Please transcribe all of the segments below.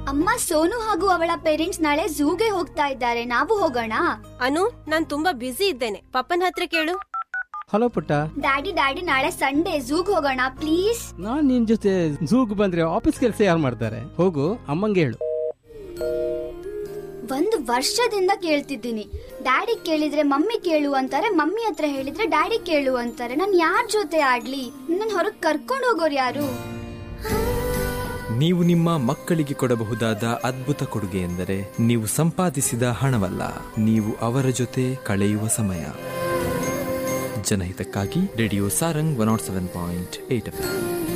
ಅಮ್ಮ ಸೋನು ಹಾಗೂ ಅವಳ ಪೇರೆಂಟ್ಸ್ ನಾಳೆ ಝೂಗೆ ಹೋಗ್ತಾ ಇದ್ದಾರೆ ನಾವು ಹೋಗೋಣ ಅನು ನಾನ್ ತುಂಬಾ ಬ್ಯುಸಿ ಇದ್ದೇನೆ ಪಪ್ಪನ ಹತ್ರ ಕೇಳು ಹಲೋ ಪುಟ್ಟ ಡ್ಯಾಡಿ ಡ್ಯಾಡಿ ನಾಳೆ ಸಂಡೇ ಝೂಗ್ ಹೋಗೋಣ ಪ್ಲೀಸ್ ನಾನ್ ನಿನ್ ಜೊತೆ ಝೂಗ್ ಬಂದ್ರೆ ಆಫೀಸ್ ಕೆಲಸ ಯಾರು ಮಾಡ್ತಾರೆ ಹೋಗು ಅಮ್ಮಂಗೆ ಹೇಳು ಒಂದು ವರ್ಷದಿಂದ ಕೇಳ್ತಿದ್ದೀನಿ ಡ್ಯಾಡಿ ಕೇಳಿದ್ರೆ ಮಮ್ಮಿ ಕೇಳು ಅಂತಾರೆ ಮಮ್ಮಿ ಹತ್ರ ಹೇಳಿದ್ರೆ ಡ್ಯಾಡಿ ಕೇಳು ಅಂತಾರೆ ನಾನು ಯಾರ ಜೊತೆ ಆಡ್ಲಿ ನನ್ನ ಹೊರಗ್ ಕರ್ಕೊಂಡು ಹೋಗೋರು ಯಾರು ನೀವು ನಿಮ್ಮ ಮಕ್ಕಳಿಗೆ ಕೊಡಬಹುದಾದ ಅದ್ಭುತ ಕೊಡುಗೆ ಎಂದರೆ ನೀವು ಸಂಪಾದಿಸಿದ ಹಣವಲ್ಲ ನೀವು ಅವರ ಜೊತೆ ಕಳೆಯುವ ಸಮಯ ಜನಹಿತಕ್ಕಾಗಿ radio Sarang one nought seven point eight F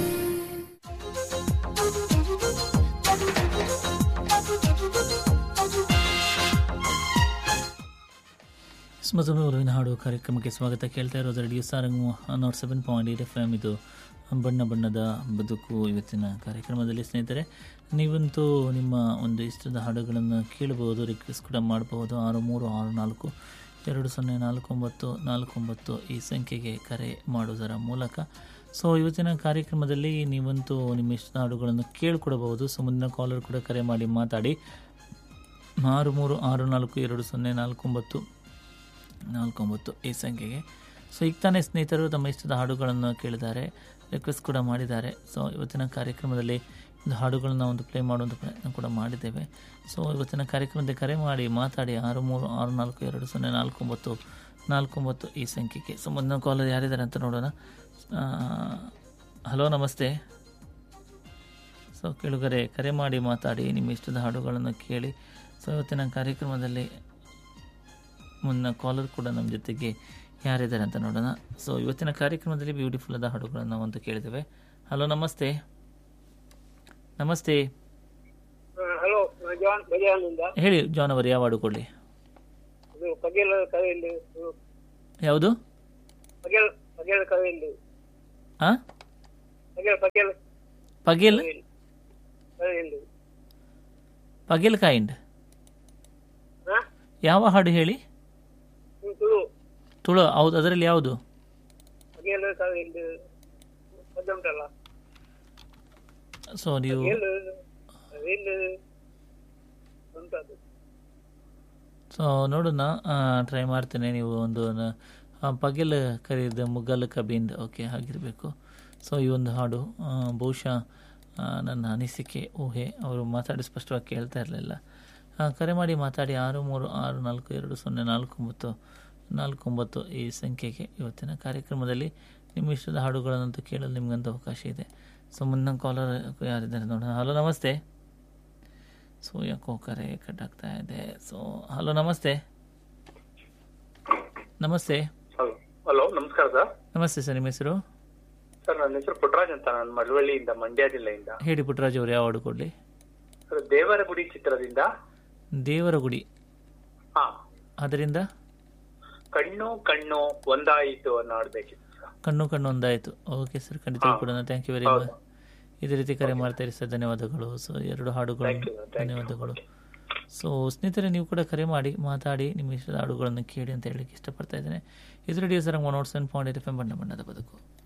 ಸ್ಮೃತನೂರಿನ ಹಾಡು ಕಾರ್ಯಕ್ರಮಕ್ಕೆ ಸ್ವಾಗತ ಕೇಳ್ತಾ ಇರೋದು radio Sarang nought seven point eight F M ಇದು ಬಣ್ಣ ಬಣ್ಣದ ಬದುಕು ಇವತ್ತಿನ ಕಾರ್ಯಕ್ರಮದಲ್ಲಿ ಸ್ನೇಹಿತರೆ ನೀವಂತೂ ನಿಮ್ಮ ಒಂದು ಇಷ್ಟದ ಹಾಡುಗಳನ್ನು ಕೇಳಬಹುದು ರಿಕ್ವೆಸ್ಟ್ ಕೂಡ ಮಾಡಬಹುದು ಆರು ಮೂರು ಆರು ನಾಲ್ಕು ಎರಡು ಸೊನ್ನೆ ನಾಲ್ಕು ಒಂಬತ್ತು ನಾಲ್ಕು ಒಂಬತ್ತು ಈ ಸಂಖ್ಯೆಗೆ ಕರೆ ಮಾಡುವುದರ ಮೂಲಕ ಸೊ ಇವತ್ತಿನ ಕಾರ್ಯಕ್ರಮದಲ್ಲಿ ನೀವಂತೂ ನಿಮ್ಮ ಇಷ್ಟದ ಹಾಡುಗಳನ್ನು ಕೇಳಿಕೊಡಬಹುದು ಸೊ ಮುಂದಿನ ಕಾಲರ್ ಕೂಡ ಕರೆ ಮಾಡಿ ಮಾತಾಡಿ ಆರು ಮೂರು ಆರು ನಾಲ್ಕು ಎರಡು ಸೊನ್ನೆ ನಾಲ್ಕು ಒಂಬತ್ತು ನಾಲ್ಕೊಂಬತ್ತು ಈ ಸಂಖ್ಯೆಗೆ ಸೊ ಈಗ ತಾನೇ ಸ್ನೇಹಿತರು ತಮ್ಮ ಇಷ್ಟದ ಹಾಡುಗಳನ್ನು ಕೇಳಿದ್ದಾರೆ ರಿಕ್ವೆಸ್ಟ್ ಕೂಡ ಮಾಡಿದ್ದಾರೆ ಸೊ ಇವತ್ತಿನ ಕಾರ್ಯಕ್ರಮದಲ್ಲಿ ಒಂದು ಹಾಡುಗಳನ್ನ ಒಂದು ಪ್ಲೇ ಮಾಡುವಂಥ ಪ್ರಯತ್ನ ಕೂಡ ಮಾಡಿದ್ದೇವೆ ಸೊ ಇವತ್ತಿನ ಕಾರ್ಯಕ್ರಮದಲ್ಲಿ ಕರೆ ಮಾಡಿ ಮಾತಾಡಿ ಆರು ಮೂರು ಆರು ನಾಲ್ಕು ಎರಡು ಸೊನ್ನೆ ನಾಲ್ಕು ಒಂಬತ್ತು ನಾಲ್ಕು ಒಂಬತ್ತು ಈ ಸಂಖ್ಯೆಗೆ ಸೊ ಮುಂದಿನ ಕಾಲರ್ ಯಾರಿದ್ದಾರೆ ಅಂತ ನೋಡೋಣ ಹಲೋ ನಮಸ್ತೆ ಸೊ ಕೇಳುಗರೆ ಕರೆ ಮಾಡಿ ಮಾತಾಡಿ ನಿಮ್ಮ ಇಷ್ಟದ ಹಾಡುಗಳನ್ನು ಕೇಳಿ ಸೊ ಇವತ್ತಿನ ಕಾರ್ಯಕ್ರಮದಲ್ಲಿ ಮುನ್ನ ಕಾಲರ್ ಕೂಡ ನಮ್ಮ ಜೊತೆಗೆ ಯಾರಿದ್ದಾರೆ ಅಂತ ನೋಡೋಣ ಸೊ ಇವತ್ತಿನ ಕಾರ್ಯಕ್ರಮದಲ್ಲಿ ಬ್ಯೂಟಿಫುಲ್ ಆದ ಹಾಡುಗಳನ್ನು ಒಂದು ಕೇಳಿದ್ದೇವೆ ಹಲೋ ನಮಸ್ತೆ ನಮಸ್ತೆ ಹಲೋ ಜಾನ್ ಬಜಾರ್ನಿಂದ ಹೇಳಿ ಜಾನ್ ಅವರು ಯಾವ ಹಾಡು ಕೊಡಲಿ ಇದು ಪಗೇಲ್ ಕವೆಯಲ್ಲಿ ಯಾವುದು ಪಗೇಲ್ ಪಗೇಲ್ ಕವೆಯಲ್ಲಿ ಹಾಂ ಪಗೇಲ್ ಪಗೇಲ್ ಪಗೇಲ್ ಕವೆಯಲ್ಲಿ ಪಗೇಲ್ ಕೈಂಡ್ ಹಾ ಯಾವ ಹಾಡು ಹೇಳಿ ನೀವು ತುಳು ತುಳು ಹೌದು ಅದರಲ್ಲಿ ಯಾವುದು ಪಗೇಲ್ ಕವೆಯಲ್ಲಿ ಉಂಟಲ್ಲ ಸೊ ನೀವು ಪಗೇಲ್ ಕವೆಯಲ್ಲಿ ಉಂಟದು ಸೊ ನೋಡೋಣ ಟ್ರೈ ಮಾಡ್ತೇನೆ ನೀವು ಒಂದು ನ- ಆ, ಪಗೆಲ್ ಕರೀದ ಮುಗಲ್ ಕಬೀಂದ್ ಓಕೆ ಆಗಿರಬೇಕು ಸೊ ಈ ಒಂದು ಹಾಡು ಆ, ಬಹುಶಃ ಆ, ನನ್ನ ಅನಿಸಿಕೆ ಊಹೆ ಅವರು ಮಾತಾಡಿ ಸ್ಪಷ್ಟವಾಗಿ ಕೇಳ್ತಾ ಇರಲಿಲ್ಲ ಕರೆ ಮಾಡಿ ಮಾತಾಡಿ ಆರು ಮೂರು ಆರು ನಾಲ್ಕು ಎರಡು ಸೊನ್ನೆ ನಾಲ್ಕು ಒಂಬತ್ತು ನಾಲ್ಕು ಒಂಬತ್ತು ಈ ಸಂಖ್ಯೆಗೆ ಇವತ್ತಿನ ಕಾರ್ಯಕ್ರಮದಲ್ಲಿ ನಿಮ್ಮ ಇಷ್ಟದ ಹಾಡುಗಳನ್ನಂತೂ ಕೇಳಲು ನಿಮಗಂತೂ ಅವಕಾಶ ಇದೆ ಸೊ ಮುಂದಿನ ಕಾಲರ್ ಯಾರಿದ್ದಾರೆ ನೋಡೋಣ ಹಲೋ ನಮಸ್ತೆ ಸೊ ಯಾಕೋ ಕರೆ ಕಟ್ ಆಗ್ತಾ ಇದೆ ಸೊ ಹಲೋ ನಮಸ್ತೆ ನಮಸ್ತೆ ಹಲೋ ಹಲೋ ನಮಸ್ಕಾರ ಸರ್ ನಮಸ್ತೆ ಸರ್ ನಿಮ್ಮ ಹೆಸರು ಸರ್ ನನ್ನ ಹೆಸರು ಪುಟ್ಟರಾಜ್ ಅಂತ ನಾನು ಮಳವಳ್ಳಿಯಿಂದ ಮಂಡ್ಯ ಜಿಲ್ಲೆಯಿಂದ ಹೇಳಿ ಪುಟ್ಟರಾಜ್ ಅವರು ಯಾವ ಹಾಡು ಕೊಡಲಿ ಸರ್ ದೇವರ ಗುಡಿ ಚಿತ್ರದಿಂದ ದೇವರ ಗುಡಿ ಹಾ ಅದರಿಂದ ಕಣ್ಣು ಕಣ್ಣು ಒಂದಾಯಿತು ಅನ್ನೋ ಆಡ್ಬೇಕಿತ್ತು ಸರ್ ಕಣ್ಣು ಕಣ್ಣು ಒಂದಾಯಿತು ಓಕೆ ಸರ್ ಖಂಡಿತ ಹಾ. ಕೊಡೋಣ ಥ್ಯಾಂಕ್ ಯು ವೆರಿ ಹೌದು. ಮಚ್ ಇದೇ ರೀತಿ ಕರೆ ಮಾಡ್ತಾ ಇರಿ ಸರ್ ಧನ್ಯವಾದಗಳು ಸೊ ಎರಡು ಹಾಡುಗಳು Thank you, thank you. ಧನ್ಯವಾದಗಳು ಸೊ ಸ್ನೇಹಿತರೆ ನೀವು ಕೂಡ ಕರೆ ಮಾಡಿ ಮಾತಾಡಿ ನಿಮ್ಮ ಇಷ್ಟದ ಹಾಡುಗಳನ್ನು ಕೇಳಿ ಅಂತ ಹೇಳಲಿಕ್ಕೆ ಇಷ್ಟಪಡ್ತಾ ಇದ್ದೇನೆ ಇದು ರೇಡಿಯೋ ಸರ್ one nought seven point eight F M ಬಣ್ಣ ಬಣ್ಣದ ಬದುಕು